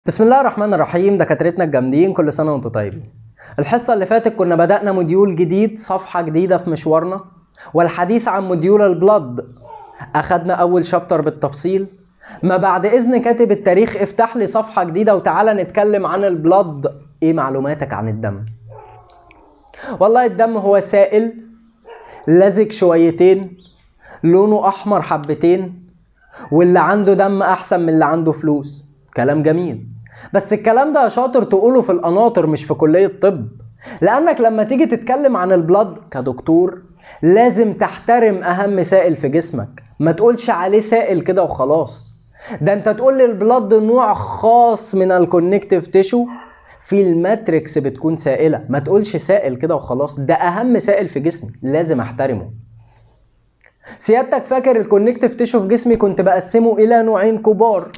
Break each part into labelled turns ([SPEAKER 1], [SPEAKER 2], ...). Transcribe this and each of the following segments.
[SPEAKER 1] بسم الله الرحمن الرحيم دكاترتنا الجامدين كل سنه وانتم طيبين الحصه اللي فاتت كنا بدانا موديول جديد صفحه جديده في مشوارنا والحديث عن موديول البلد اخدنا اول شابتر بالتفصيل ما بعد اذن كاتب التاريخ افتح لي صفحه جديده وتعالى نتكلم عن البلد ايه معلوماتك عن الدم والله الدم هو سائل لزج شويتين لونه احمر حبتين واللي عنده دم احسن من اللي عنده فلوس كلام جميل بس الكلام ده يا شاطر تقوله في القناطر مش في كلية طب لأنك لما تيجي تتكلم عن البلد كدكتور لازم تحترم أهم سائل في جسمك ما تقولش عليه سائل كده وخلاص ده انت تقول لي البلد نوع خاص من الكونكتيف تيشو في الماتريكس بتكون سائلة ما تقولش سائل كده وخلاص ده أهم سائل في جسمي لازم أحترمه سيادتك فاكر الكونكتيف تيشو في جسمي كنت بقسمه إلى نوعين كبار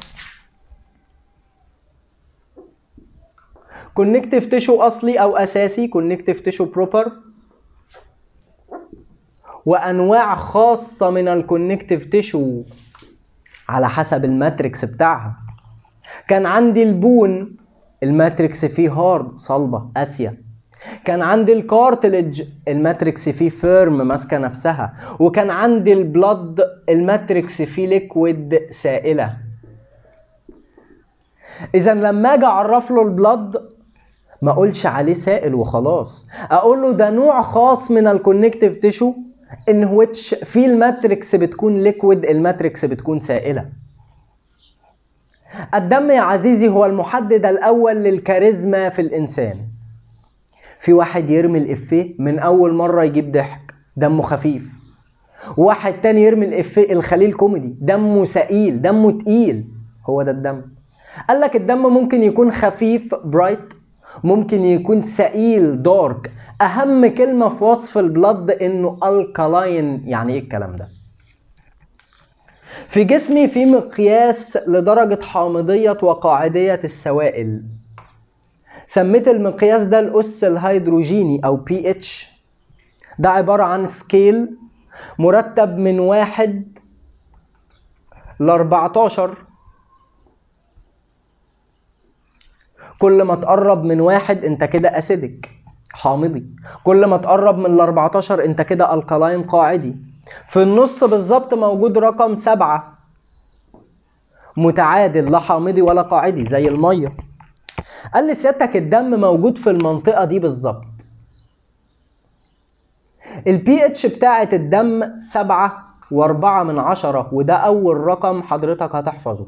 [SPEAKER 1] كونكتيف تيشو اصلي او اساسي كونكتيف تيشو بروبر وانواع خاصه من الكونكتيف تيشو على حسب الماتريكس بتاعها كان عندي البون الماتريكس فيه هارد صلبه قاسيه كان عندي الكارتلج الماتريكس فيه فيرم ماسكه نفسها وكان عندي البلد الماتريكس فيه ليكويد سائله اذا لما اجي اعرف له البلد ما اقولش عليه سائل وخلاص اقول له ده نوع خاص من الكونكتيف تيشو ان ويتش في الماتريكس بتكون ليكويد الماتريكس بتكون سائله الدم يا عزيزي هو المحدد الاول للكاريزما في الانسان في واحد يرمي الافيه من اول مره يجيب ضحك دمه خفيف واحد تاني يرمي الافيه الخليل كوميدي دمه سئيل دمه تقيل هو ده الدم قال لك الدم ممكن يكون خفيف برايت ممكن يكون سئيل دارك اهم كلمه في وصف البلد انه الكالاين يعني ايه الكلام ده في جسمي في مقياس لدرجه حامضيه وقاعديه السوائل سميت المقياس ده الاس الهيدروجيني او بي اتش ده عباره عن سكيل مرتب من واحد ل 14 كل ما تقرب من واحد انت كده اسيدك حامضي كل ما تقرب من ال 14 انت كده الكلاين قاعدي في النص بالظبط موجود رقم سبعة متعادل لا حامضي ولا قاعدي زي المية قال لي سيادتك الدم موجود في المنطقة دي بالظبط البي اتش بتاعة الدم سبعة واربعة من عشرة وده أول رقم حضرتك هتحفظه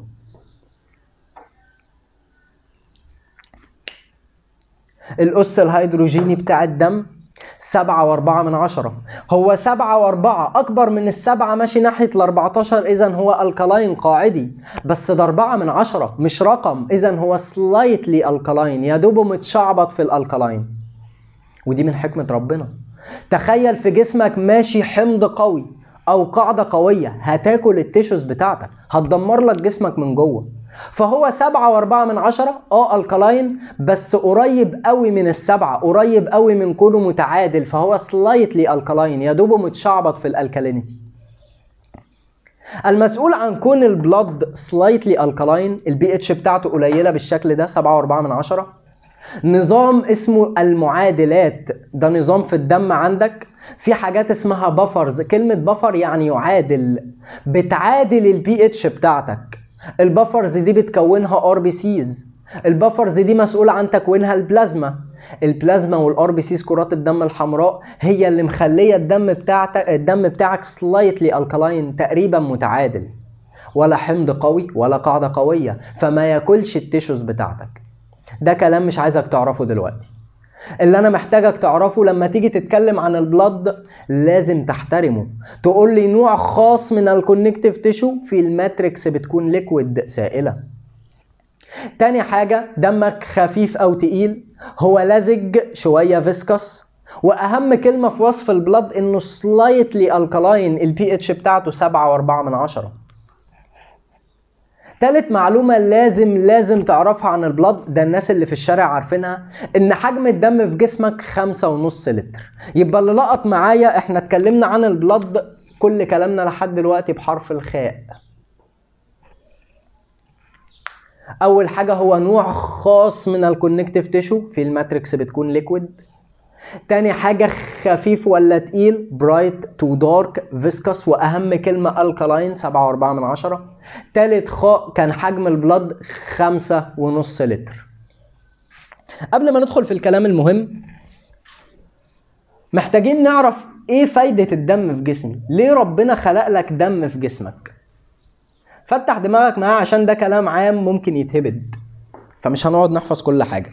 [SPEAKER 1] الأس الهيدروجيني بتاع الدم سبعة واربعة من عشرة هو سبعة واربعة أكبر من السبعة ماشي ناحية الأربعتاشر إذا هو الكلاين قاعدي بس ده أربعة من عشرة مش رقم إذا هو سلايتلي الكلاين يا دوبه متشعبط في الألكلاين ودي من حكمة ربنا تخيل في جسمك ماشي حمض قوي أو قاعدة قوية هتاكل التيشوز بتاعتك هتدمر لك جسمك من جوه فهو سبعة واربعة من عشرة اه الكلاين بس قريب قوي من السبعة قريب قوي من كونه متعادل فهو سلايتلي الكلاين يا دوبه متشعبط في الالكالينيتي المسؤول عن كون البلد سلايتلي الكلاين البي اتش بتاعته قليله بالشكل ده سبعة واربعة من عشرة نظام اسمه المعادلات ده نظام في الدم عندك في حاجات اسمها بفرز كلمة بفر يعني يعادل بتعادل البي اتش بتاعتك البفرز دي بتكونها ار بي سيز البفرز دي مسؤولة عن تكوينها البلازما البلازما والار بي سيز كرات الدم الحمراء هي اللي مخليه الدم بتاعتك الدم بتاعك سلايتلي الكلاين تقريبا متعادل ولا حمض قوي ولا قاعدة قوية فما ياكلش التيشوز بتاعتك ده كلام مش عايزك تعرفه دلوقتي اللي انا محتاجك تعرفه لما تيجي تتكلم عن البلد لازم تحترمه تقول لي نوع خاص من الكونكتيف تيشو في الماتريكس بتكون ليكويد سائله تاني حاجة دمك خفيف أو تقيل هو لزج شوية فيسكس وأهم كلمة في وصف البلد إنه سلايتلي الكلاين البي اتش بتاعته سبعة وأربعة من عشرة تالت معلومة لازم لازم تعرفها عن البلد ده الناس اللي في الشارع عارفينها ان حجم الدم في جسمك خمسة ونص لتر يبقى اللي لقط معايا احنا اتكلمنا عن البلد كل كلامنا لحد دلوقتي بحرف الخاء اول حاجه هو نوع خاص من الكونكتيف تيشو في الماتريكس بتكون ليكويد تاني حاجة خفيف ولا تقيل برايت تو دارك فيسكس وأهم كلمة الكالاين سبعة وأربعة من عشرة تالت خاء كان حجم البلد خمسة ونص لتر قبل ما ندخل في الكلام المهم محتاجين نعرف ايه فايدة الدم في جسمي ليه ربنا خلق لك دم في جسمك فتح دماغك معاه عشان ده كلام عام ممكن يتهبد فمش هنقعد نحفظ كل حاجة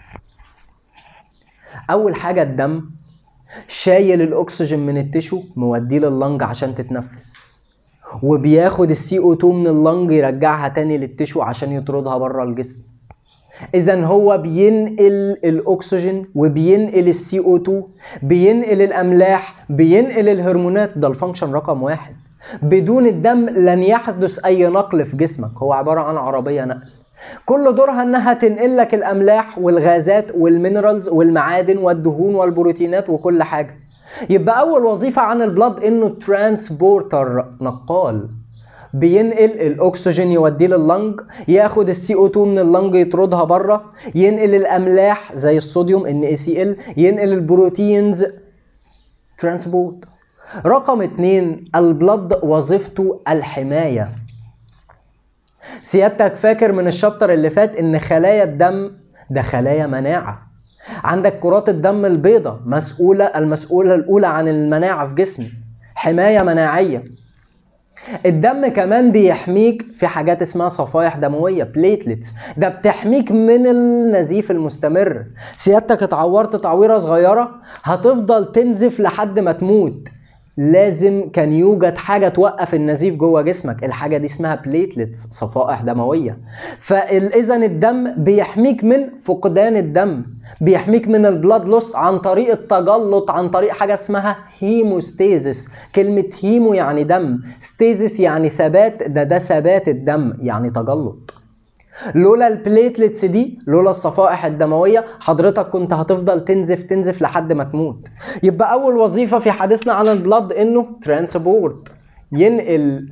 [SPEAKER 1] اول حاجه الدم شايل الاكسجين من التشو موديه لللنج عشان تتنفس وبياخد السي او 2 من اللنج يرجعها تاني للتشو عشان يطردها بره الجسم اذا هو بينقل الاكسجين وبينقل السي او 2 بينقل الاملاح بينقل الهرمونات ده الفانكشن رقم واحد بدون الدم لن يحدث اي نقل في جسمك هو عباره عن عربيه نقل كل دورها انها تنقل لك الاملاح والغازات والمينرالز والمعادن والدهون والبروتينات وكل حاجه يبقى اول وظيفه عن البلد انه ترانسبورتر نقال بينقل الاكسجين يوديه لللنج ياخد السي او 2 من اللنج يطردها بره ينقل الاملاح زي الصوديوم ان اي سي ال ينقل البروتينز ترانسبورت رقم اتنين البلد وظيفته الحمايه سيادتك فاكر من الشابتر اللي فات ان خلايا الدم ده خلايا مناعه عندك كرات الدم البيضاء مسؤوله المسؤوله الاولى عن المناعه في جسمي حمايه مناعيه الدم كمان بيحميك في حاجات اسمها صفائح دمويه بليتلتس ده بتحميك من النزيف المستمر سيادتك اتعورت تعويره صغيره هتفضل تنزف لحد ما تموت لازم كان يوجد حاجة توقف النزيف جوه جسمك الحاجة دي اسمها بليتلتس صفائح دموية فإذا الدم بيحميك من فقدان الدم بيحميك من البلاد لوس عن طريق التجلط عن طريق حاجة اسمها هيموستيزس كلمة هيمو يعني دم ستيزس يعني ثبات ده ده ثبات الدم يعني تجلط لولا البليتلتس دي لولا الصفائح الدمويه حضرتك كنت هتفضل تنزف تنزف لحد ما تموت يبقى اول وظيفه في حديثنا عن البلد انه ترانسبورت ينقل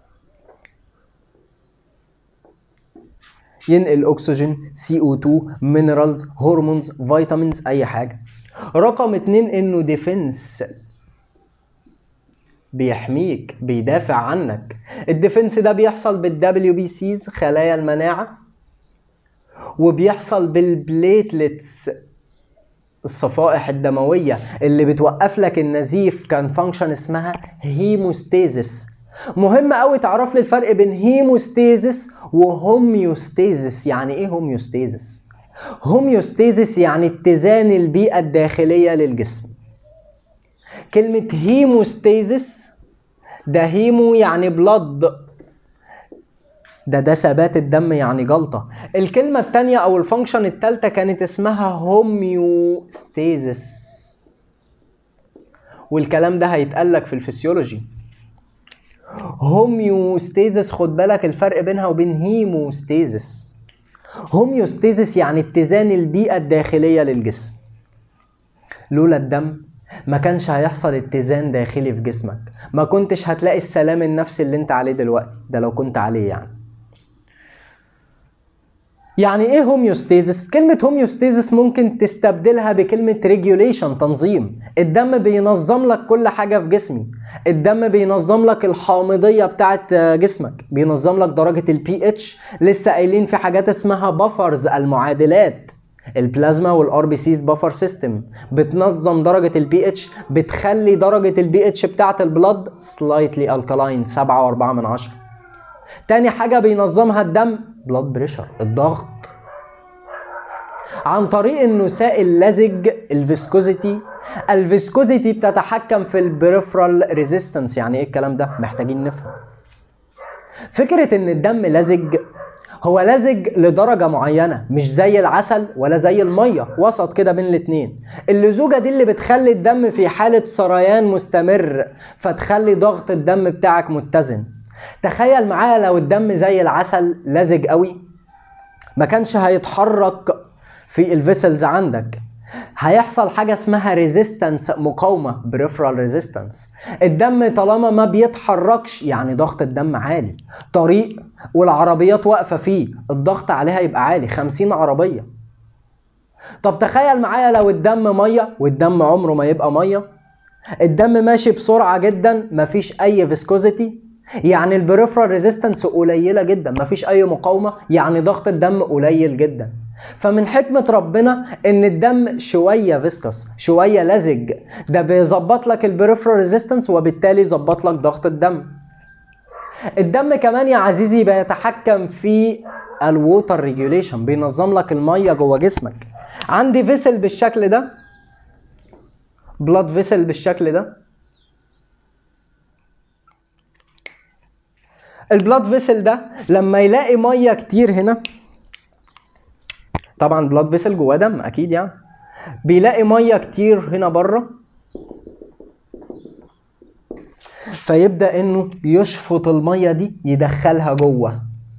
[SPEAKER 1] ينقل اكسجين سي او 2 مينرالز هرمونز فيتامينز اي حاجه رقم اتنين انه ديفنس بيحميك بيدافع عنك الديفنس ده بيحصل بالدبليو بي سيز خلايا المناعة وبيحصل بالبليتلتس الصفائح الدموية اللي بتوقف لك النزيف كان فانكشن اسمها هيموستيزس مهم قوي تعرف لي الفرق بين هيموستيزس وهوميوستيزس يعني ايه هوميوستيزس هوميوستيزس يعني اتزان البيئة الداخلية للجسم كلمة هيموستيزس ده هيمو يعني بلد ده ده ثبات الدم يعني جلطة الكلمة التانية أو الفانكشن التالتة كانت اسمها هوميوستيزس والكلام ده هيتقالك في الفسيولوجي هوميوستيزس خد بالك الفرق بينها وبين هيموستيزس هوميوستيزس يعني اتزان البيئة الداخلية للجسم لولا الدم ما كانش هيحصل اتزان داخلي في جسمك ما كنتش هتلاقي السلام النفسي اللي انت عليه دلوقتي ده لو كنت عليه يعني يعني ايه هوميوستيزس كلمة هوميوستيزس ممكن تستبدلها بكلمة ريجوليشن تنظيم الدم بينظم لك كل حاجة في جسمي الدم بينظم لك الحامضية بتاعت جسمك بينظم لك درجة البي اتش لسه قايلين في حاجات اسمها بافرز المعادلات البلازما والار بي سيز بافر سيستم بتنظم درجه البي اتش بتخلي درجه البي اتش بتاعه البلد سلايتلي الكالاين 7.4 من عشرة تاني حاجه بينظمها الدم بلاد بريشر الضغط عن طريق انه سائل لزج الفيسكوزيتي الفيسكوزيتي بتتحكم في البريفرال ريزيستنس يعني ايه الكلام ده محتاجين نفهم فكره ان الدم لزج هو لزج لدرجة معينة مش زي العسل ولا زي المية وسط كده بين الاتنين اللزوجة دي اللي بتخلي الدم في حالة سريان مستمر فتخلي ضغط الدم بتاعك متزن تخيل معايا لو الدم زي العسل لزج قوي ما كانش هيتحرك في الفيسلز عندك هيحصل حاجة اسمها ريزيستنس مقاومة بريفرال ريزيستنس الدم طالما ما بيتحركش يعني ضغط الدم عالي طريق والعربيات واقفة فيه الضغط عليها يبقى عالي 50 عربية طب تخيل معايا لو الدم مية والدم عمره ما يبقى مية الدم ماشي بسرعة جدا مفيش أي فيسكوزيتي يعني البريفرال ريزيستنس قليلة جدا مفيش أي مقاومة يعني ضغط الدم قليل جدا فمن حكمة ربنا ان الدم شوية فيسكس شوية لزج ده بيظبط لك البريفرال ريزيستنس وبالتالي يظبط لك ضغط الدم الدم كمان يا عزيزي بيتحكم في الووتر ريجوليشن بينظم لك المية جوه جسمك عندي فيسل بالشكل ده بلاد فيسل بالشكل ده البلاد فيسل ده لما يلاقي ميه كتير هنا طبعا بلاد فيسل جواه دم اكيد يعني بيلاقي ميه كتير هنا بره فيبدا انه يشفط الميه دي يدخلها جوه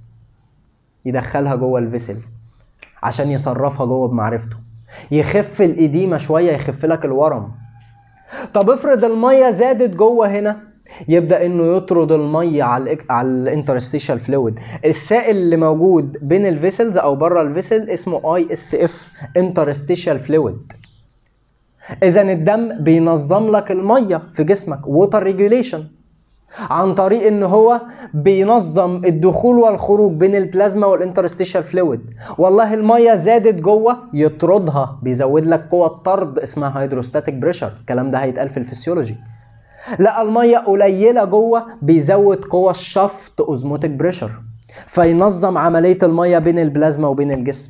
[SPEAKER 1] يدخلها جوه الفيسل عشان يصرفها جوه بمعرفته يخف الإديمة شوية يخف لك الورم طب افرض المية زادت جوه هنا يبدا انه يطرد الميه على الإك... على الانترستيشال فلويد السائل اللي موجود بين الفيسلز او بره الفيسل اسمه اي اس اف انترستيشال فلويد اذا الدم بينظم لك الميه في جسمك ووتر ريجوليشن عن طريق ان هو بينظم الدخول والخروج بين البلازما والانترستيشال فلويد والله الميه زادت جوه يطردها بيزود لك قوه طرد اسمها هيدروستاتيك بريشر الكلام ده هيتقال في الفسيولوجي لا الميه قليله جوه بيزود قوه الشفط اوزموتيك بريشر فينظم عمليه الميه بين البلازما وبين الجسم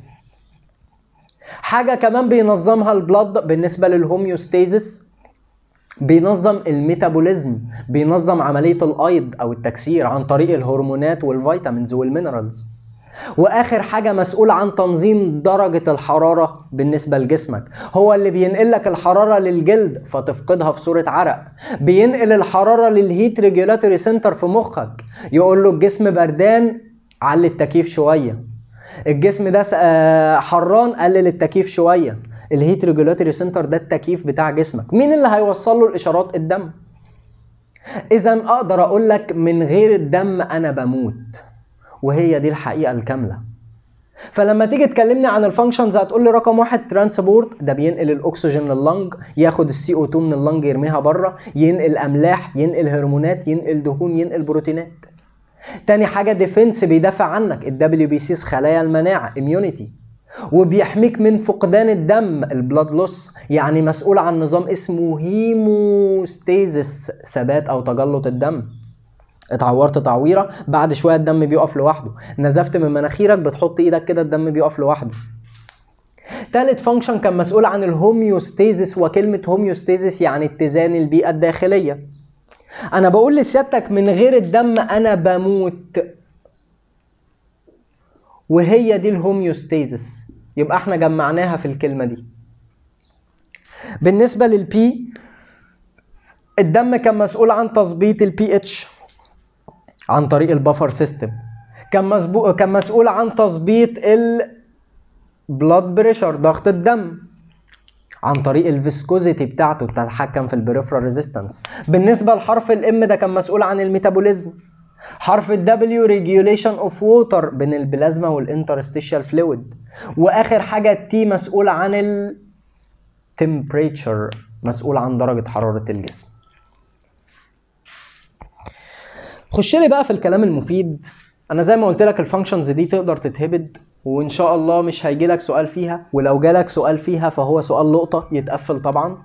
[SPEAKER 1] حاجه كمان بينظمها البلد بالنسبه للهوميوستيزس بينظم الميتابوليزم بينظم عمليه الايض او التكسير عن طريق الهرمونات والفيتامينز والمينرالز واخر حاجه مسؤول عن تنظيم درجه الحراره بالنسبه لجسمك هو اللي بينقل لك الحراره للجلد فتفقدها في صوره عرق بينقل الحراره للهيت ريجولاتوري سنتر في مخك يقول له الجسم بردان علي التكييف شويه الجسم ده حران قلل التكييف شويه الهيت ريجولاتوري سنتر ده التكييف بتاع جسمك مين اللي هيوصل له الاشارات الدم اذا اقدر اقول لك من غير الدم انا بموت وهي دي الحقيقه الكامله فلما تيجي تكلمني عن الفانكشنز هتقول لي رقم واحد ترانسبورت ده بينقل الاكسجين لللنج ياخد السي او 2 من اللنج يرميها بره ينقل املاح ينقل هرمونات ينقل دهون ينقل بروتينات تاني حاجه ديفنس بيدافع عنك الدبليو بي سيز خلايا المناعه اميونيتي وبيحميك من فقدان الدم البلاد لوس يعني مسؤول عن نظام اسمه هيموستيزس ثبات او تجلط الدم اتعورت تعويره بعد شويه الدم بيقف لوحده نزفت من مناخيرك بتحط ايدك كده الدم بيقف لوحده تالت فانكشن كان مسؤول عن الهوميوستيزس وكلمه هوميوستيزس يعني اتزان البيئه الداخليه انا بقول لسيادتك من غير الدم انا بموت وهي دي الهوميوستيزس يبقى احنا جمعناها في الكلمة دي بالنسبة للبي الدم كان مسؤول عن تظبيط البي اتش عن طريق البفر سيستم كان مسبوق كان مسؤول عن تظبيط البلاد بريشر ضغط الدم عن طريق الفيسكوزيتي بتاعته بتتحكم في البريفرال ريزيستنس بالنسبه لحرف الام ده كان مسؤول عن الميتابوليزم حرف الدبليو ريجوليشن اوف ووتر بين البلازما والانترستيشال فلويد واخر حاجه التي مسؤول عن التمبريتشر مسؤول عن درجه حراره الجسم خش لي بقى في الكلام المفيد انا زي ما قلت لك الفانكشنز دي تقدر تتهبد وان شاء الله مش هيجي لك سؤال فيها ولو جالك سؤال فيها فهو سؤال لقطه يتقفل طبعا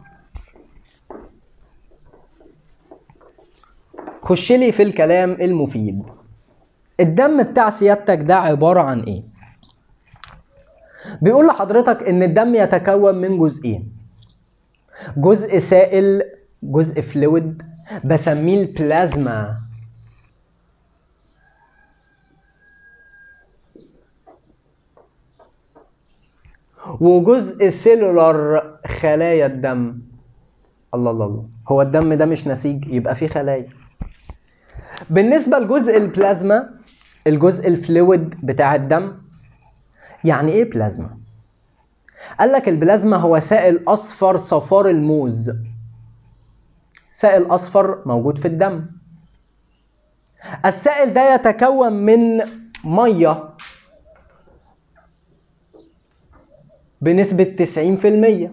[SPEAKER 1] خش لي في الكلام المفيد الدم بتاع سيادتك ده عبارة عن ايه بيقول لحضرتك ان الدم يتكون من جزئين جزء سائل جزء فلويد بسميه البلازما وجزء سيلولار خلايا الدم الله الله الله هو الدم ده مش نسيج يبقى فيه خلايا بالنسبه لجزء البلازما الجزء الفلويد بتاع الدم يعني ايه بلازما قال لك البلازما هو سائل اصفر صفار الموز سائل اصفر موجود في الدم السائل ده يتكون من ميه بنسبة 90%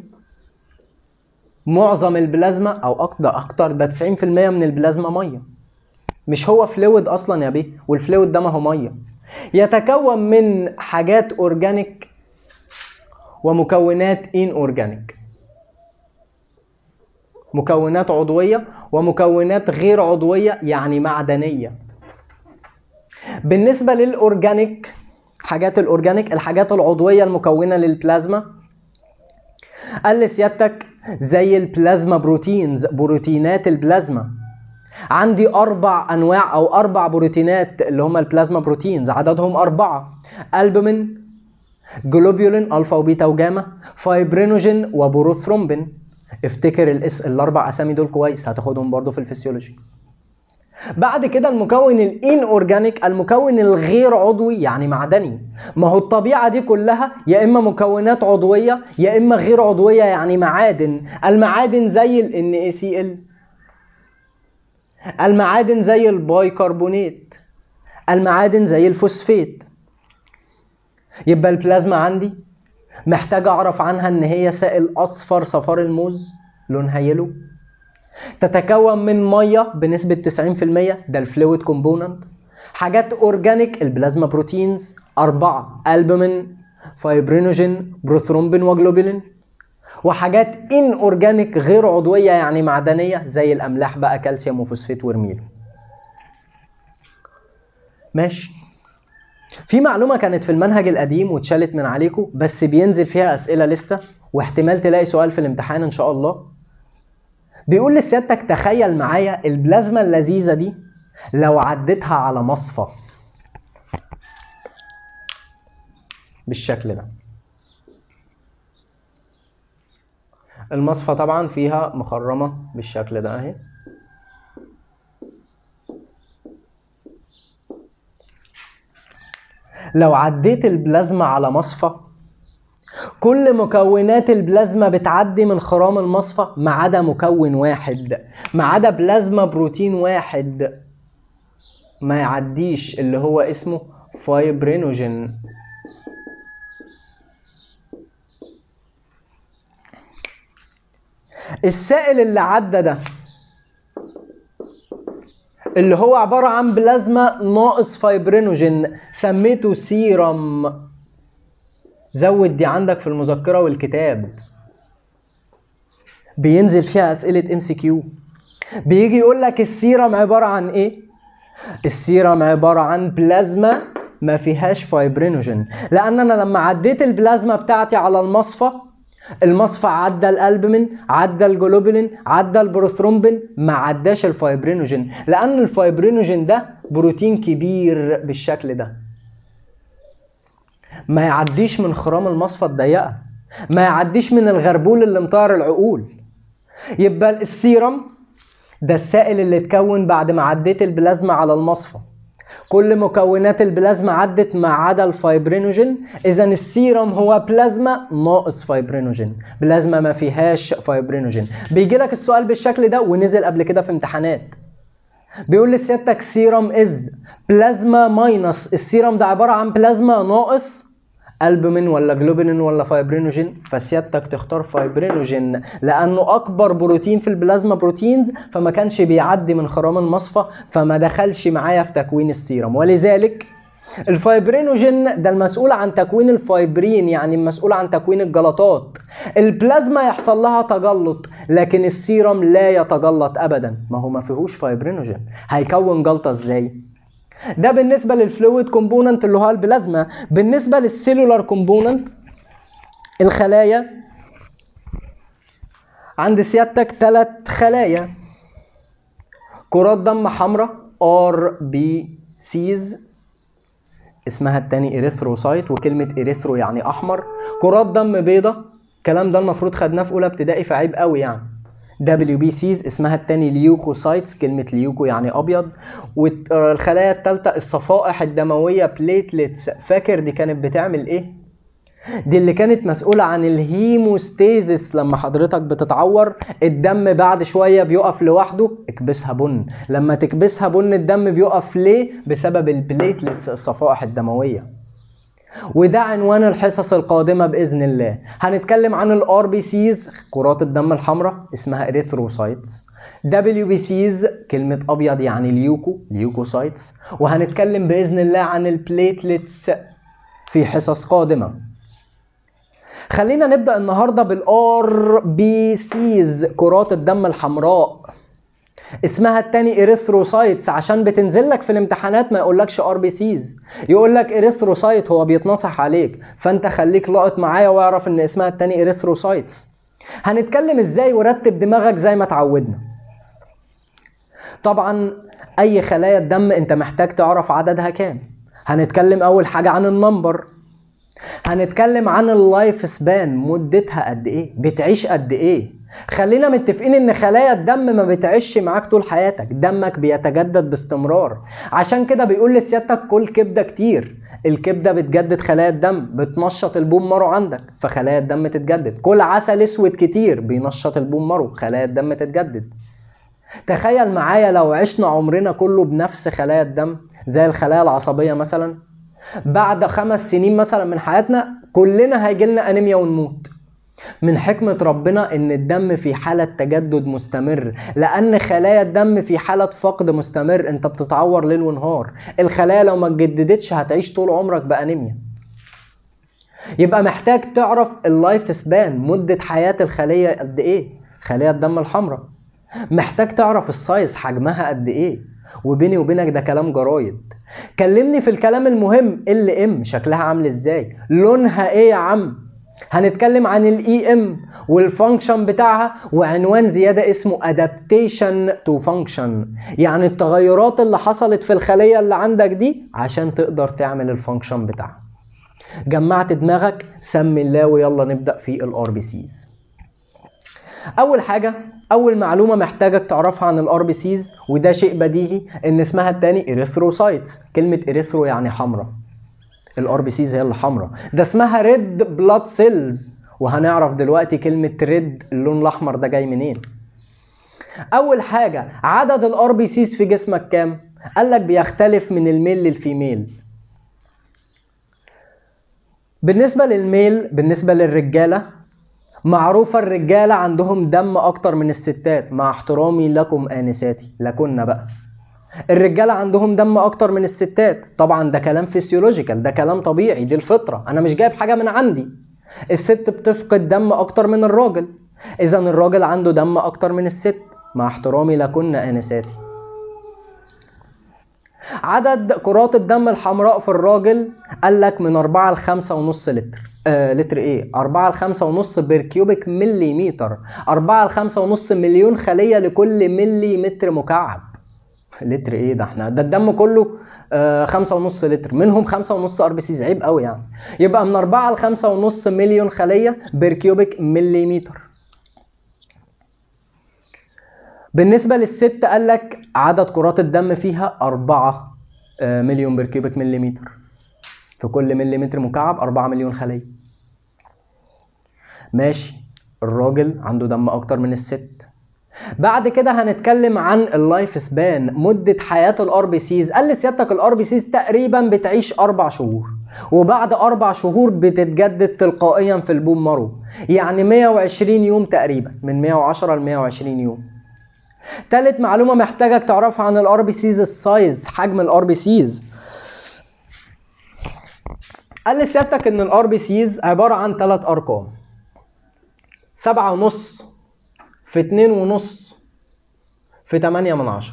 [SPEAKER 1] معظم البلازما او اكتر اكتر ده 90% من البلازما ميه مش هو فلويد اصلا يا بيه والفلويد ده ما هو ميه يتكون من حاجات اورجانيك ومكونات ان اورجانيك مكونات عضويه ومكونات غير عضويه يعني معدنيه بالنسبه للاورجانيك حاجات الاورجانيك الحاجات العضويه المكونه للبلازما قال لسيادتك زي البلازما بروتينز بروتينات البلازما عندي اربع انواع او اربع بروتينات اللي هم البلازما بروتينز عددهم اربعه البومين جلوبيولين الفا وبيتا وجاما فايبرينوجين وبروثرومبين افتكر الاس الاربع اسامي دول كويس هتاخدهم برضو في الفسيولوجي بعد كده المكون الان اورجانيك المكون الغير عضوي يعني معدني ما هو الطبيعه دي كلها يا اما مكونات عضويه يا اما غير عضويه يعني معادن المعادن زي ال NaCl المعادن زي البايكربونات المعادن زي الفوسفات يبقى البلازما عندي محتاج اعرف عنها ان هي سائل اصفر صفار الموز لونها يلو تتكون من ميه بنسبه 90% ده الفلويد كومبوننت حاجات اورجانيك البلازما بروتينز أربعة البومين فايبرينوجين بروثرومبين وجلوبولين وحاجات ان اورجانيك غير عضويه يعني معدنيه زي الاملاح بقى كالسيوم وفوسفات ورميل ماشي في معلومه كانت في المنهج القديم واتشالت من عليكم بس بينزل فيها اسئله لسه واحتمال تلاقي سؤال في الامتحان ان شاء الله بيقول لسيادتك تخيل معايا البلازما اللذيذه دي لو عديتها على مصفى بالشكل ده المصفى طبعا فيها مخرمة بالشكل ده اهي لو عديت البلازما على مصفى كل مكونات البلازما بتعدي من خرام المصفى ما عدا مكون واحد ما عدا بلازما بروتين واحد ما يعديش اللي هو اسمه فايبرينوجين السائل اللي عدى ده اللي هو عبارة عن بلازما ناقص فايبرينوجين سميته سيرم زود دي عندك في المذكرة والكتاب بينزل فيها أسئلة ام سي كيو بيجي يقول لك السيرم عبارة عن ايه؟ السيرم عبارة عن بلازما ما فيهاش فايبرينوجين لأن أنا لما عديت البلازما بتاعتي على المصفى المصفى عدى الالبومين عدى الجلوبولين عدى البروثرومبين ما عداش الفايبرينوجين لان الفايبرينوجين ده بروتين كبير بالشكل ده ما يعديش من خرام المصفى الضيقه ما يعديش من الغربول اللي مطار العقول يبقى السيرم ده السائل اللي اتكون بعد ما عديت البلازما على المصفى كل مكونات البلازما عدت ما عدا الفايبرينوجين اذا السيرم هو بلازما ناقص فايبرينوجين بلازما ما فيهاش فايبرينوجين بيجي لك السؤال بالشكل ده ونزل قبل كده في امتحانات بيقول لسيادتك سيرم از بلازما ماينس السيرم ده عباره عن بلازما ناقص البومين ولا جلوبينين ولا فايبرينوجين فسيادتك تختار فايبرينوجين لانه اكبر بروتين في البلازما بروتينز فما كانش بيعدي من خرام المصفى فما دخلش معايا في تكوين السيرم ولذلك الفايبرينوجين ده المسؤول عن تكوين الفايبرين يعني المسؤول عن تكوين الجلطات البلازما يحصل لها تجلط لكن السيرم لا يتجلط ابدا ما هو ما فيهوش فايبرينوجين هيكون جلطه ازاي ده بالنسبه للفلويد كومبوننت اللي هو البلازما بالنسبه للسيلولار كومبوننت الخلايا عند سيادتك ثلاث خلايا كرات دم حمراء ار بي سيز اسمها التاني اريثروسايت وكلمة اريثرو يعني احمر كرات دم بيضة الكلام ده المفروض خدناه في اولى ابتدائي فعيب قوي يعني دبليو بي سيز اسمها التاني ليوكوسايتس كلمة ليوكو يعني أبيض والخلايا التالتة الصفائح الدموية بليتلتس فاكر دي كانت بتعمل إيه؟ دي اللي كانت مسؤولة عن الهيموستيزس لما حضرتك بتتعور الدم بعد شوية بيقف لوحده اكبسها بن لما تكبسها بن الدم بيقف ليه بسبب البليتلتس الصفائح الدموية وده عنوان الحصص القادمة بإذن الله هنتكلم عن الار بي سيز كرات الدم الحمراء اسمها اريثروسايتس دبليو بي سيز كلمة أبيض يعني ليوكو ليوكوسايتس وهنتكلم بإذن الله عن البليتلتس في حصص قادمة خلينا نبدأ النهاردة بالار بي سيز كرات الدم الحمراء اسمها التاني اريثروسايتس عشان بتنزل لك في الامتحانات ما يقولكش ار بي سيز يقول لك اريثروسايت هو بيتنصح عليك فانت خليك لاقط معايا واعرف ان اسمها التاني اريثروسايتس هنتكلم ازاي ورتب دماغك زي ما اتعودنا طبعا اي خلايا الدم انت محتاج تعرف عددها كام هنتكلم اول حاجه عن النمبر هنتكلم عن اللايف سبان مدتها قد ايه بتعيش قد ايه خلينا متفقين ان خلايا الدم ما بتعيش معاك طول حياتك دمك بيتجدد باستمرار عشان كده بيقول لسيادتك كل كبده كتير الكبده بتجدد خلايا الدم بتنشط البوم مارو عندك فخلايا الدم تتجدد كل عسل اسود كتير بينشط البوم مارو خلايا الدم تتجدد تخيل معايا لو عشنا عمرنا كله بنفس خلايا الدم زي الخلايا العصبيه مثلا بعد خمس سنين مثلا من حياتنا كلنا هيجيلنا انيميا ونموت من حكمة ربنا إن الدم في حالة تجدد مستمر لأن خلايا الدم في حالة فقد مستمر أنت بتتعور ليل ونهار الخلايا لو ما اتجددتش هتعيش طول عمرك بأنيميا يبقى محتاج تعرف اللايف سبان مدة حياة الخلية قد إيه خلايا الدم الحمراء محتاج تعرف السايز حجمها قد إيه وبيني وبينك ده كلام جرايد كلمني في الكلام المهم ال ام شكلها عامل ازاي لونها ايه يا عم هنتكلم عن الاي ام والفانكشن بتاعها وعنوان زياده اسمه adaptation to function يعني التغيرات اللي حصلت في الخليه اللي عندك دي عشان تقدر تعمل الفانكشن بتاعها جمعت دماغك سمي الله ويلا نبدا في الار بي سيز اول حاجه اول معلومه محتاجك تعرفها عن الار بي سيز وده شيء بديهي ان اسمها التاني اريثروسايتس كلمه اريثرو يعني حمراء الار بي سيز هي اللي حمراء ده اسمها ريد بلاد سيلز وهنعرف دلوقتي كلمه ريد اللون الاحمر ده جاي منين اول حاجه عدد الار بي سيز في جسمك كام قال لك بيختلف من الميل للفيميل بالنسبه للميل بالنسبه للرجاله معروفة الرجالة عندهم دم أكتر من الستات مع احترامي لكم آنساتي لكنا بقى الرجالة عندهم دم أكتر من الستات طبعا ده كلام فيسيولوجيكال ده كلام طبيعي دي الفطرة أنا مش جايب حاجة من عندي الست بتفقد دم أكتر من الراجل إذا الراجل عنده دم أكتر من الست مع احترامي لكنا آنساتي عدد كرات الدم الحمراء في الراجل قال لك من 4 ل 5 ونص لتر آه لتر ايه 4 ل 5 ونص بير كيوبيك مليمتر 4 ل 5 ونص مليون خليه لكل ملي متر مكعب لتر ايه ده احنا ده الدم كله آه خمسة ونص لتر منهم خمسة ونص ار بي سيز عيب قوي يعني يبقى من أربعة لخمسة ونص مليون خلية بير كيوبيك مليمتر بالنسبة للست قال لك عدد كرات الدم فيها أربعة آه مليون بير كيوبيك مليمتر في كل مليمتر مكعب أربعة مليون خلية ماشي الراجل عنده دم أكتر من الست بعد كده هنتكلم عن اللايف سبان مدة حياة الار بي سيز قال لسيادتك الار بي سيز تقريبا بتعيش أربع شهور وبعد أربع شهور بتتجدد تلقائيا في البوم مارو يعني 120 يوم تقريبا من 110 ل 120 يوم تالت معلومة محتاجك تعرفها عن الار بي سيز السايز حجم الار بي سيز قال لسيادتك ان الار بي سيز عبارة عن ثلاث ارقام سبعة ونص في اتنين ونص في تمانية من عشرة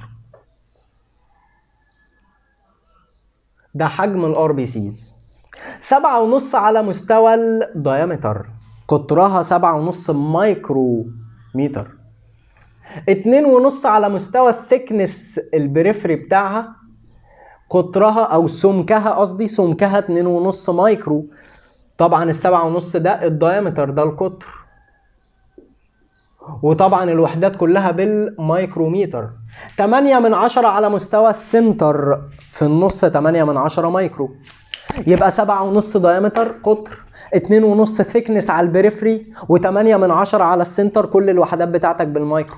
[SPEAKER 1] ده حجم الار بي سيز سبعة ونص على مستوى الدايمتر قطرها سبعة ونص مايكرو متر اتنين ونص على مستوى الثيكنس البريفري بتاعها قطرها او سمكها قصدي سمكها اتنين ونص مايكرو طبعا السبعة ونص ده الدايمتر ده القطر وطبعا الوحدات كلها بالمايكروميتر 8 من 10 على مستوى السنتر في النص 8 من 10 مايكرو يبقى 7 ونص دايمتر قطر اتنين ونص ثيكنس على البريفري وتمانية من عشرة على السنتر كل الوحدات بتاعتك بالمايكرو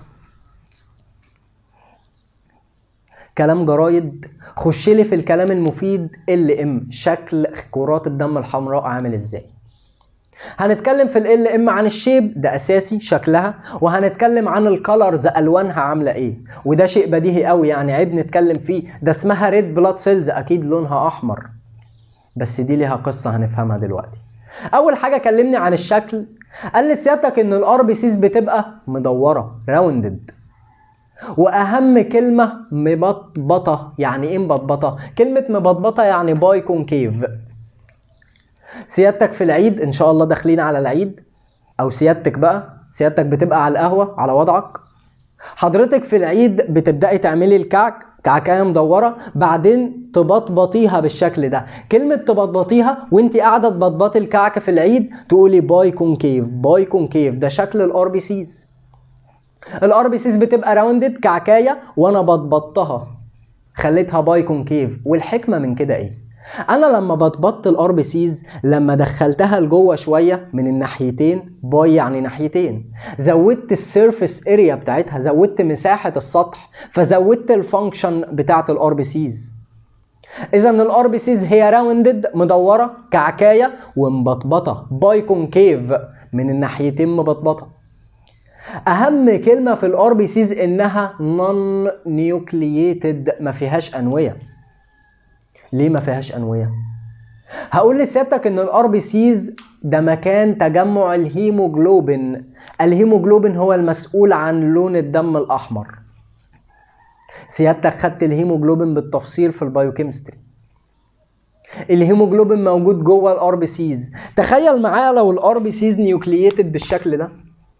[SPEAKER 1] كلام جرايد خش لي في الكلام المفيد ال ام شكل كرات الدم الحمراء عامل ازاي هنتكلم في ال ام عن الشيب ده اساسي شكلها وهنتكلم عن الكالرز الوانها عامله ايه وده شيء بديهي قوي يعني عيب نتكلم فيه ده اسمها ريد بلاد سيلز اكيد لونها احمر بس دي ليها قصه هنفهمها دلوقتي اول حاجه كلمني عن الشكل قال لي سيادتك ان الار بي سيز بتبقى مدوره راوندد واهم كلمه مبطبطه يعني ايه مبطبطه كلمه مبطبطه يعني باي كونكيف سيادتك في العيد ان شاء الله داخلين على العيد او سيادتك بقى سيادتك بتبقى على القهوه على وضعك حضرتك في العيد بتبداي تعملي الكعك كعكايه مدوره بعدين تبطبطيها بالشكل ده كلمه تبطبطيها وانت قاعده تبطبطي الكعك في العيد تقولي باي كونكيف باي كونكيف ده شكل الار بي سيز الار بي سيز بتبقى راوندد كعكايه وانا بطبطها خليتها باي كونكيف والحكمه من كده ايه انا لما بطبط الار بي سيز لما دخلتها لجوه شويه من الناحيتين باي يعني ناحيتين زودت السيرفيس اريا بتاعتها زودت مساحه السطح فزودت الفانكشن بتاعت الار بي سيز اذا الار بي سيز هي راوندد مدوره كعكايه ومبطبطه باي كونكيف من الناحيتين مبطبطه اهم كلمه في الار بي سيز انها نون نيوكلييتد ما فيهاش انويه ليه ما فيهاش انويه هقول لسيادتك ان الار بي سيز ده مكان تجمع الهيموجلوبين الهيموجلوبين هو المسؤول عن لون الدم الاحمر سيادتك خدت الهيموجلوبين بالتفصيل في البايوكيمستري الهيموجلوبين موجود جوه الار بي سيز تخيل معايا لو الار بي سيز نيوكلييتد بالشكل ده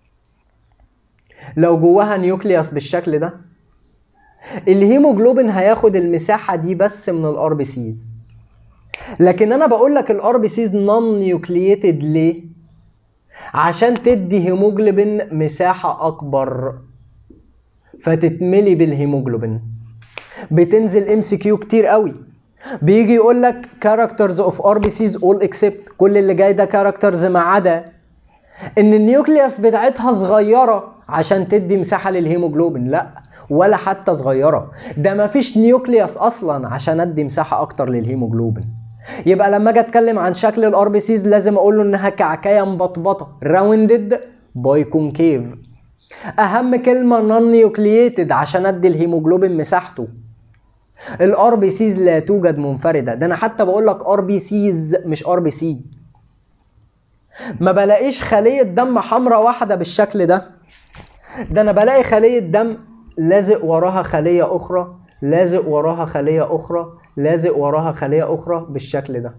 [SPEAKER 1] لو جواها نيوكليوس بالشكل ده الهيموجلوبين هياخد المساحه دي بس من الار بي سيز لكن انا بقول لك الار بي سيز نون نيوكلييتد ليه عشان تدي هيموجلوبين مساحه اكبر فتتملي بالهيموجلوبين بتنزل ام سي كيو كتير قوي بيجي يقول لك كاركترز اوف ار بي سيز اول اكسبت كل اللي جاي ده كاركترز ما عدا ان النيوكليوس بتاعتها صغيره عشان تدي مساحه للهيموجلوبين لا ولا حتى صغيره ده مفيش نيوكليوس اصلا عشان ادي مساحه اكتر للهيموجلوبين يبقى لما اجي اتكلم عن شكل الار بي سيز لازم اقول له انها كعكايه مبطبطه راوندد باي كونكيف اهم كلمه نون نيوكلييتد عشان ادي الهيموجلوبين مساحته الار بي سيز لا توجد منفرده ده انا حتى بقول لك ار بي سيز مش ار بي سي ما بلاقيش خليه دم حمراء واحده بالشكل ده ده انا بلاقي خليه دم لازق وراها خليه اخرى لازق وراها خليه اخرى لازق وراها خليه اخرى بالشكل ده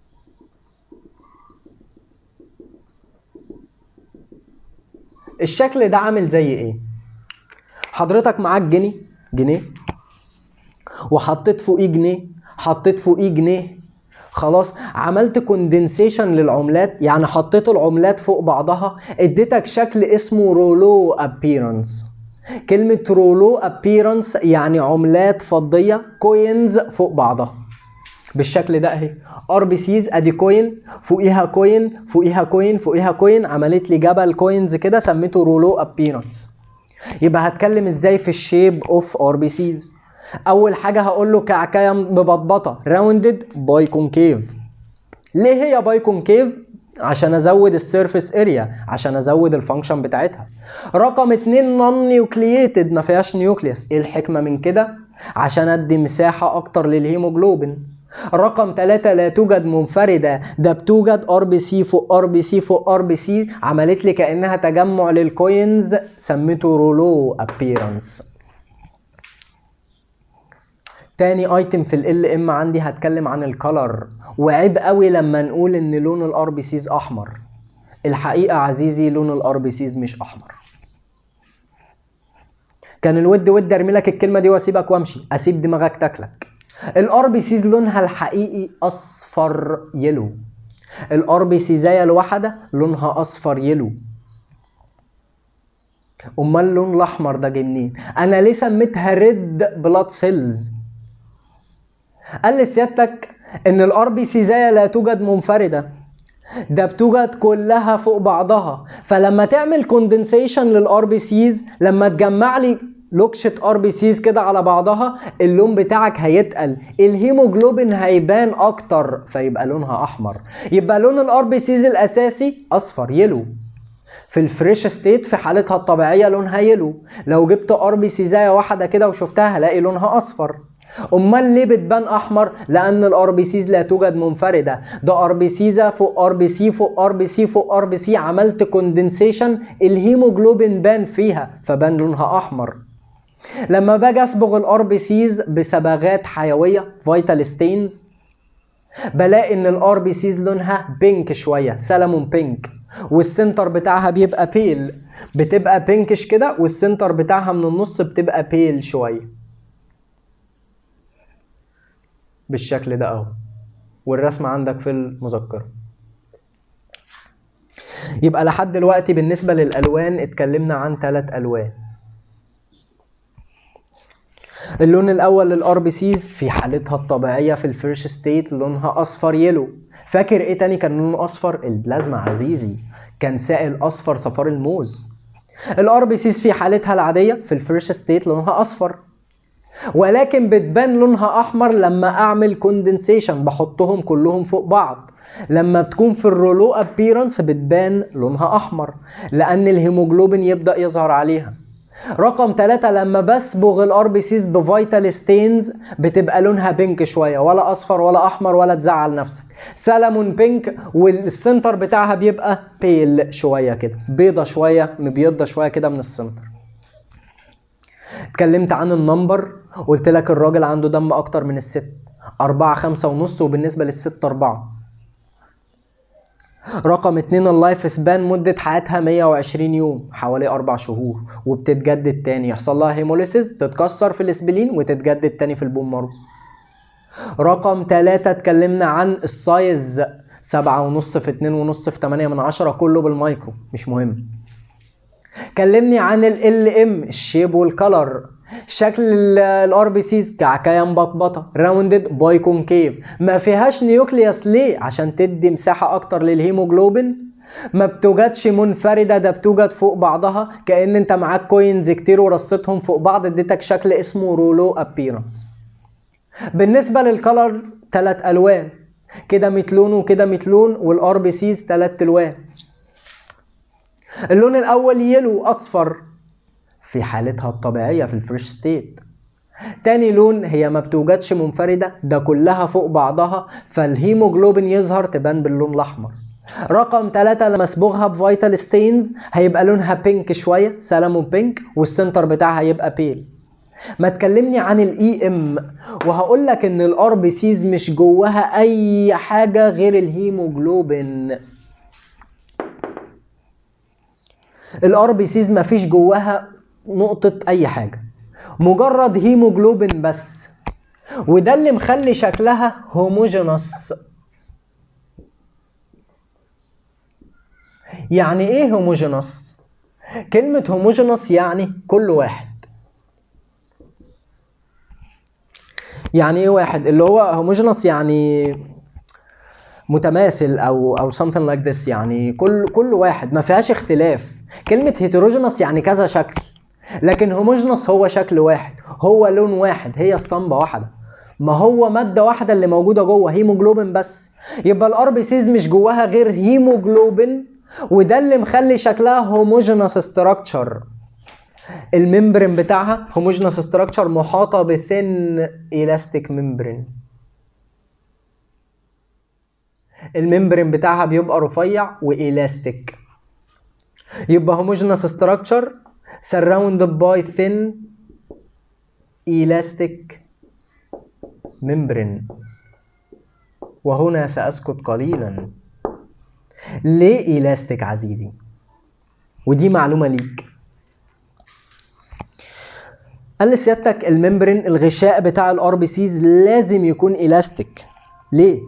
[SPEAKER 1] الشكل ده عامل زي ايه حضرتك معاك جنيه جنيه وحطيت فوقيه جنيه حطيت فوقيه جنيه خلاص عملت كوندنسيشن للعملات يعني حطيت العملات فوق بعضها اديتك شكل اسمه رولو ابيرنس كلمة رولو ابيرنس يعني عملات فضية كوينز فوق بعضها بالشكل ده اهي ار بي سيز ادي كوين فوقيها كوين فوقيها كوين فوقيها كوين عملت لي جبل كوينز كده سميته رولو ابيرنس يبقى هتكلم ازاي في الشيب اوف ار بي سيز اول حاجه هقول له كعكايه مبطبطه راوندد باي كونكيف ليه هي باي كونكيف عشان ازود السيرفيس اريا عشان ازود الفانكشن بتاعتها رقم اتنين نون نيوكلييتد ما فيهاش نيوكليوس ايه الحكمه من كده عشان ادي مساحه اكتر للهيموجلوبين رقم ثلاثة لا توجد منفردة ده بتوجد ار بي سي فوق ار بي سي فوق ار بي سي عملت لي كأنها تجمع للكوينز سميته رولو ابيرنس تاني ايتم في ال ام عندي هتكلم عن الكالر وعيب قوي لما نقول ان لون الار بي سيز احمر الحقيقه عزيزي لون الار بي سيز مش احمر كان الود ود ارمي لك الكلمه دي واسيبك وامشي اسيب دماغك تاكلك الار بي سيز لونها الحقيقي اصفر يلو الار بي سيزايه الواحده لونها اصفر يلو امال اللون الاحمر ده جاي منين انا ليه سميتها ريد بلاد سيلز قال لسيادتك ان الار بي سي زي لا توجد منفرده ده بتوجد كلها فوق بعضها فلما تعمل كوندنسيشن للار بي سيز لما تجمع لي لوكشة ار بي سيز كده على بعضها اللون بتاعك هيتقل الهيموجلوبين هيبان اكتر فيبقى لونها احمر يبقى لون الار بي سيز الاساسي اصفر يلو في الفريش ستيت في حالتها الطبيعيه لونها يلو لو جبت ار بي سيزايه واحده كده وشفتها هلاقي لونها اصفر امال ليه بتبان احمر لان الار بي سيز لا توجد منفرده ده ار بي سيزا فوق ار بي سي فوق ار بي سي فوق ار بي سي عملت كوندنسيشن الهيموجلوبين بان فيها فبان لونها احمر لما باجي اصبغ الار بي سيز بصبغات حيويه فيتال ستينز بلاقي ان الار بي سيز لونها بينك شويه سلمون بينك والسنتر بتاعها بيبقى بيل بتبقى بينكش كده والسنتر بتاعها من النص بتبقى بيل شويه بالشكل ده اهو والرسم عندك في المذكره يبقى لحد دلوقتي بالنسبه للالوان اتكلمنا عن ثلاث الوان اللون الاول للار بي سيز في حالتها الطبيعيه في الفيرش ستيت لونها اصفر يلو فاكر ايه تاني كان لونه اصفر البلازما عزيزي كان سائل اصفر صفار الموز الار بي سيز في حالتها العاديه في الفيرش ستيت لونها اصفر ولكن بتبان لونها احمر لما اعمل كوندنسيشن بحطهم كلهم فوق بعض لما بتكون في الرولو ابيرنس بتبان لونها احمر لان الهيموجلوبين يبدا يظهر عليها رقم ثلاثة لما بصبغ الار بي سيز بفيتال ستينز بتبقى لونها بينك شوية ولا اصفر ولا احمر ولا تزعل نفسك سلمون بينك والسنتر بتاعها بيبقى بيل شوية كده بيضة شوية مبيضة شوية كده من السنتر اتكلمت عن النمبر قلت لك الراجل عنده دم اكتر من الست أربعة خمسة ونص وبالنسبة للست أربعة رقم اتنين اللايف سبان مدة حياتها 120 يوم حوالي أربع شهور وبتتجدد تاني يحصل لها هيموليسيس تتكسر في الاسبلين وتتجدد تاني في البون مارو رقم تلاتة اتكلمنا عن السايز سبعة ونص في اتنين ونص في تمانية من عشرة كله بالمايكرو مش مهم كلمني عن ال ام الشيب والكلر شكل الار بي سيز كعكايه مبطبطه راوندد باي كونكيف ما فيهاش نيوكليوس ليه عشان تدي مساحه اكتر للهيموجلوبين ما بتوجدش منفرده ده بتوجد فوق بعضها كان انت معاك كوينز كتير ورصيتهم فوق بعض اديتك شكل اسمه رولو ابيرنس بالنسبه للكالرز ثلاث الوان كده 100 لون وكده 100 لون والار بي سيز ثلاث الوان اللون الاول يلو اصفر في حالتها الطبيعيه في الفريش ستيت تاني لون هي ما بتوجدش منفرده ده كلها فوق بعضها فالهيموجلوبين يظهر تبان باللون الاحمر رقم ثلاثة لما اصبغها بفيتال ستينز هيبقى لونها بينك شوية سلمون بينك والسنتر بتاعها يبقى بيل ما تكلمني عن الاي ام وهقول لك ان الار بي سيز مش جواها اي حاجه غير الهيموجلوبين الار بي سيز مفيش جواها نقطة أي حاجة مجرد هيموجلوبين بس وده اللي مخلي شكلها هوموجينوس يعني ايه هوموجينوس كلمة هوموجينوس يعني كل واحد يعني ايه واحد اللي هو هوموجينوس يعني متماثل او او something like this يعني كل كل واحد ما فيهاش اختلاف كلمة هيتروجينوس يعني كذا شكل لكن هوموجينوس هو شكل واحد هو لون واحد هي اسطمبة واحدة ما هو مادة واحدة اللي موجودة جوه هيموجلوبين بس يبقى الار بي سيز مش جواها غير هيموجلوبين وده اللي مخلي شكلها هوموجينوس ستراكشر الممبرين بتاعها هوموجينوس ستراكشر محاطة بثين الاستيك ممبرين الممبرين بتاعها بيبقى رفيع والاستيك يبقى homogeneous structure surrounded by thin elastic membrane وهنا سأسكت قليلا ليه elastic عزيزي ودي معلومة ليك قال لسيادتك الممبرين الغشاء بتاع الار بي سيز لازم يكون الاستيك ليه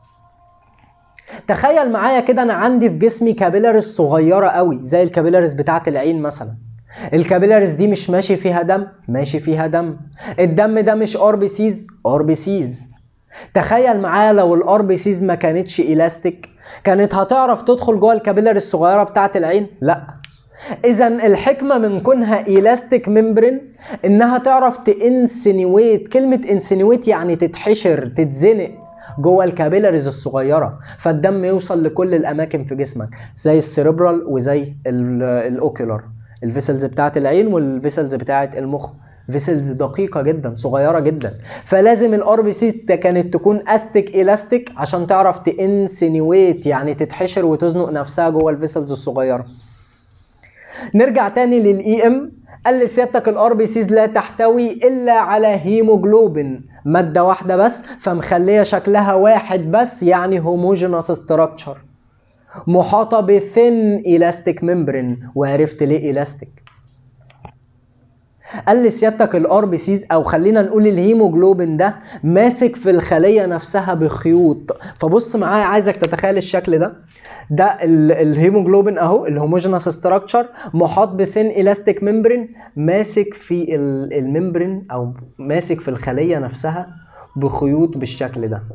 [SPEAKER 1] تخيل معايا كده انا عندي في جسمي كابيلاريز صغيره قوي زي الكابيلاريز بتاعه العين مثلا الكابيلاريز دي مش ماشي فيها دم ماشي فيها دم الدم ده مش ار بي سيز ار بي سيز تخيل معايا لو الار بي سيز ما كانتش الاستيك كانت هتعرف تدخل جوه الكابيلاري الصغيره بتاعه العين لا اذا الحكمه من كونها الاستيك ممبرين انها تعرف تانسنويت كلمه انسنويت يعني تتحشر تتزنق جوه الكابيلاريز الصغيره فالدم يوصل لكل الاماكن في جسمك زي السيربرال وزي الاوكيولار الفيسلز بتاعه العين والفيسلز بتاعه المخ فيسلز دقيقة جدا صغيرة جدا فلازم الار بي سي كانت تكون استيك الاستيك عشان تعرف تانسنويت يعني تتحشر وتزنق نفسها جوه الفيسلز الصغيرة نرجع تاني للاي ام قال لي سيادتك الار بي سيز لا تحتوي الا على هيموجلوبين ماده واحده بس فمخليه شكلها واحد بس يعني هوموجينوس ستراكشر محاطه بثين الاستيك ممبرين وعرفت ليه الاستيك قال لي سيادتك الار بي سيز او خلينا نقول الهيموجلوبين ده ماسك في الخليه نفسها بخيوط فبص معايا عايزك تتخيل الشكل ده ده ال- الهيموجلوبين اهو الهوموجينوس ستراكشر محاط بثين الاستيك ممبرين ماسك في ال- الممبرين او ماسك في الخليه نفسها بخيوط بالشكل ده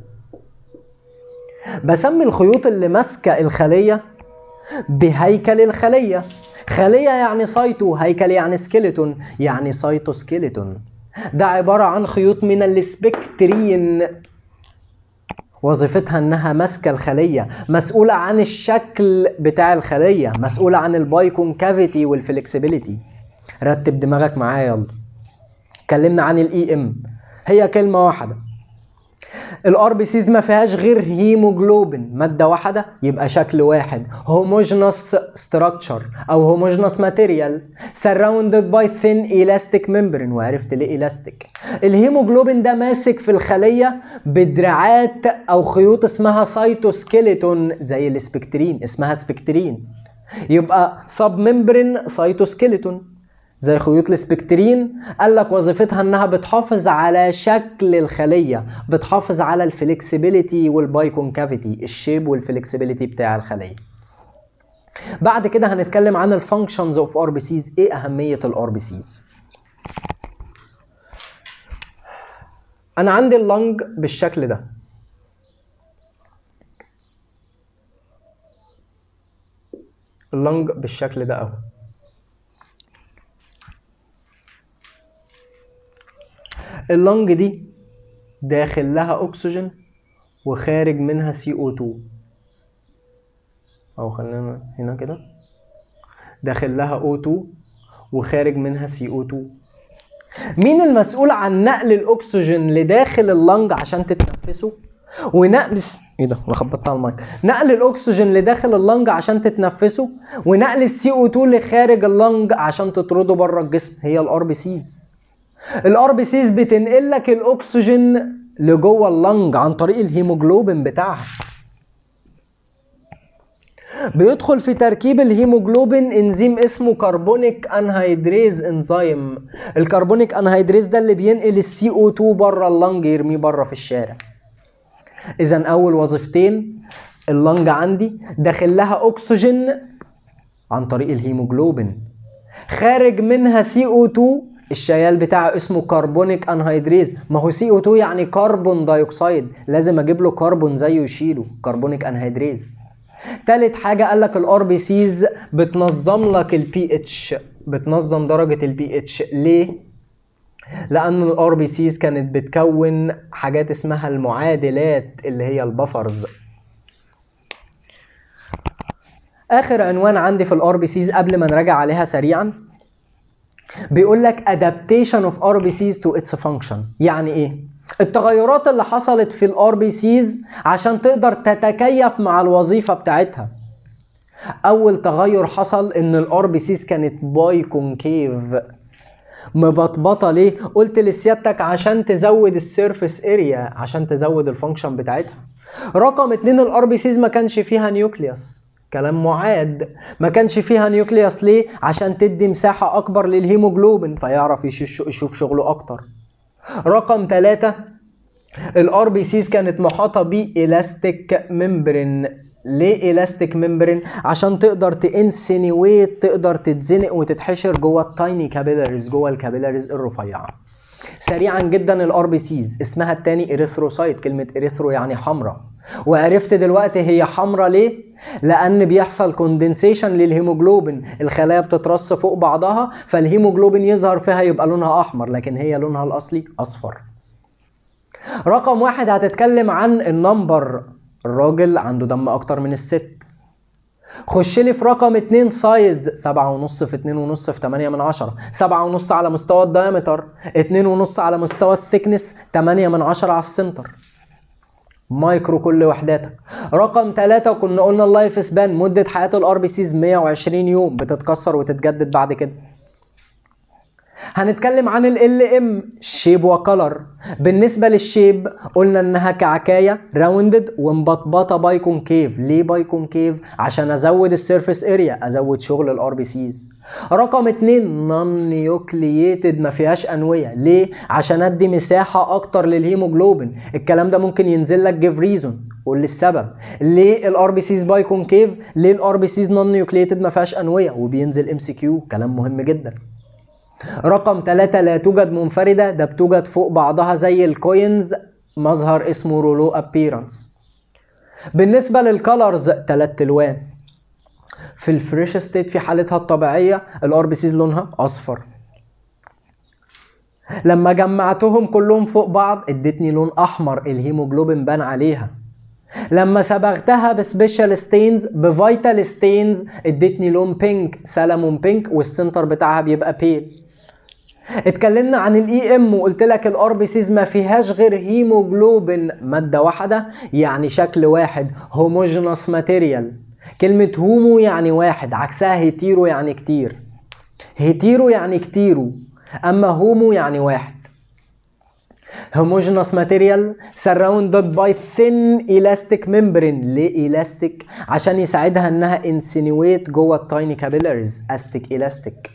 [SPEAKER 1] بسمي الخيوط اللي ماسكه الخليه بهيكل الخليه خليه يعني سايتو هيكل يعني سكيلتون يعني سايتوسكيلتون ده عباره عن خيوط من السبكترين وظيفتها انها ماسكه الخليه مسؤوله عن الشكل بتاع الخليه مسؤوله عن البايكونكافيتي والفلكسبيليتي رتب دماغك معايا يلا اتكلمنا عن الاي ام هي كلمه واحده الار بي سيز ما فيهاش غير هيموجلوبين ماده واحده يبقى شكل واحد هوموجينوس ستراكشر او هوموجينوس ماتيريال سراوندد باي ثين الاستيك ممبرين وعرفت ليه الاستيك الهيموجلوبين ده ماسك في الخليه بدراعات او خيوط اسمها سايتوسكيلتون زي السبكترين اسمها سبكترين يبقى سب ممبرين سايتوسكيلتون زي خيوط السبكترين قال لك وظيفتها انها بتحافظ على شكل الخليه بتحافظ على الفلكسبيليتي والبايكونكافيتي الشيب والفلكسبيليتي بتاع الخليه بعد كده هنتكلم عن الفانكشنز اوف ار بي سيز ايه اهميه الار بي سيز انا عندي اللنج بالشكل ده اللنج بالشكل ده اهو اللنج دي داخل لها اكسجين وخارج منها سي او 2 او خلينا هنا كده داخل لها او 2 وخارج منها سي او 2 مين المسؤول عن نقل الاكسجين لداخل اللنج عشان تتنفسه ونقل ايه ده انا خبطت على المايك نقل الاكسجين لداخل اللنج عشان تتنفسه ونقل السي او 2 لخارج اللنج عشان تطرده بره الجسم هي الار بي سيز الار بي سيز بتنقل لك الاكسجين لجوه اللنج عن طريق الهيموجلوبين بتاعها بيدخل في تركيب الهيموجلوبين انزيم اسمه كربونيك انهيدريز انزيم الكربونيك انهيدريز ده اللي بينقل السي او 2 بره اللنج يرميه بره في الشارع اذا اول وظيفتين اللنج عندي داخل لها اكسجين عن طريق الهيموجلوبين خارج منها سي او 2 الشيال بتاعه اسمه كربونيك انهيدريز ما هو سي او 2 يعني كربون دايوكسيد لازم اجيب له كربون زيه يشيله كربونيك انهيدريز تالت حاجة قال لك الار بي سيز بتنظم لك البي اتش بتنظم درجة البي اتش ليه؟ لأن الار بي سيز كانت بتكون حاجات اسمها المعادلات اللي هي البفرز آخر عنوان عندي في الار بي سيز قبل ما نراجع عليها سريعا بيقول لك adaptation of RBCs to its function يعني ايه التغيرات اللي حصلت في الار بي سيز عشان تقدر تتكيف مع الوظيفه بتاعتها اول تغير حصل ان الار بي سيز كانت باي كونكيف مبطبطه ليه قلت لسيادتك عشان تزود السيرفيس اريا عشان تزود الفانكشن بتاعتها رقم اتنين الار بي سيز ما كانش فيها نيوكليوس كلام معاد ما كانش فيها نيوكليوس ليه عشان تدي مساحة أكبر للهيموجلوبين فيعرف يشوف شغله أكتر رقم ثلاثة الار بي سيز كانت محاطة بإلاستيك ممبرين ليه إلاستيك ممبرين عشان تقدر تانسينيويت تقدر تتزنق وتتحشر جوه التايني كابيلاريز جوه الكابيلاريز الرفيعة سريعا جدا الار بي سيز اسمها التاني اريثروسايت كلمه اريثرو يعني حمراء وعرفت دلوقتي هي حمراء ليه لان بيحصل كوندنسيشن للهيموجلوبين الخلايا بتترص فوق بعضها فالهيموجلوبين يظهر فيها يبقى لونها احمر لكن هي لونها الاصلي اصفر رقم واحد هتتكلم عن النمبر الراجل عنده دم اكتر من الست خش لي في رقم 2 سايز 7.5 في 2.5 في 8 من 10 7.5 على مستوى الدايمتر 2.5 على مستوى الثيكنس 8 من 10 على السنتر مايكرو كل وحداتك رقم 3 كنا قلنا اللايف سبان مدة حياة الار بي سيز 120 يوم بتتكسر وتتجدد بعد كده هنتكلم عن ال ام شيب وكلر بالنسبه للشيب قلنا انها كعكايه راوندد ومبطبطه باي كونكيف ليه باي كونكيف عشان ازود السيرفيس اريا ازود شغل الار بي سيز رقم اتنين نون نيوكلييتد ما فيهاش انويه ليه عشان ادي مساحه اكتر للهيموجلوبين الكلام ده ممكن ينزل لك جيف ريزون قول لي السبب ليه الار بي سيز باي كونكيف ليه الار بي سيز نون نيوكلييتد ما فيهاش انويه وبينزل ام سي كيو كلام مهم جدا رقم ثلاثة لا توجد منفردة ده بتوجد فوق بعضها زي الكوينز مظهر اسمه رولو ابيرانس بالنسبة للكالرز ثلاث الوان في الفريش ستيت في حالتها الطبيعية الار بي سيز لونها اصفر لما جمعتهم كلهم فوق بعض ادتني لون احمر الهيموجلوبين بان عليها لما صبغتها بسبيشال ستينز بفيتال ستينز ادتني لون بينك سلمون بينك والسنتر بتاعها بيبقى بيل اتكلمنا عن الاي ام وقلت لك الار بي سيز ما فيهاش غير هيموجلوبين ماده واحده يعني شكل واحد هوموجينوس ماتيريال كلمه هومو يعني واحد عكسها هيتيرو يعني كتير هيتيرو يعني كتيرو اما هومو يعني واحد homogeneous material surrounded by thin elastic membrane ليه elastic عشان يساعدها انها insinuate جوه التايني capillaries astic elastic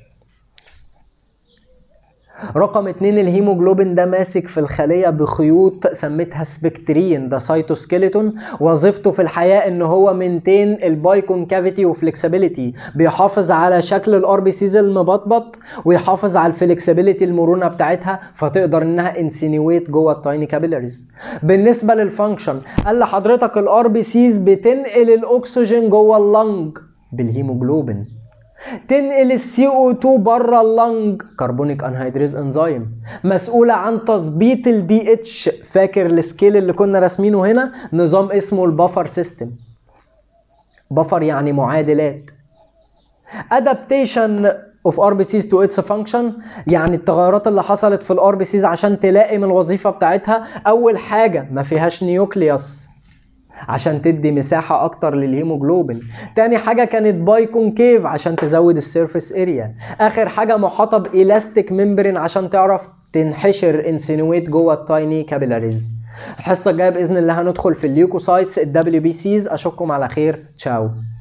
[SPEAKER 1] رقم اتنين الهيموجلوبين ده ماسك في الخلية بخيوط سميتها سبكترين ده سايتوسكيلتون وظيفته في الحياة ان هو منتين الباي كونكافيتي وفلكسبيليتي بيحافظ على شكل الار بي سيز المبطبط ويحافظ على الفلكسبيليتي المرونة بتاعتها فتقدر انها انسينيويت جوه التايني كابيلاريز بالنسبة للفانكشن قال لحضرتك الار بي سيز بتنقل الاكسجين جوه اللنج بالهيموجلوبين تنقل السي او 2 بره اللنج كربونيك انهيدريز انزيم مسؤوله عن تظبيط البي اتش فاكر السكيل اللي كنا راسمينه هنا نظام اسمه البفر سيستم بفر يعني معادلات adaptation of RBCs to its function يعني التغيرات اللي حصلت في الار بي سيز عشان تلائم الوظيفه بتاعتها اول حاجه ما فيهاش نيوكليوس عشان تدي مساحة أكتر للهيموجلوبين تاني حاجة كانت باي كونكيف عشان تزود السيرفيس اريا آخر حاجة محاطة بإلاستيك ممبرين عشان تعرف تنحشر انسينويت جوه التايني كابيلاريز الحصة الجاية بإذن الله هندخل في الليوكوسايتس الدبليو بي سيز أشوفكم على خير تشاو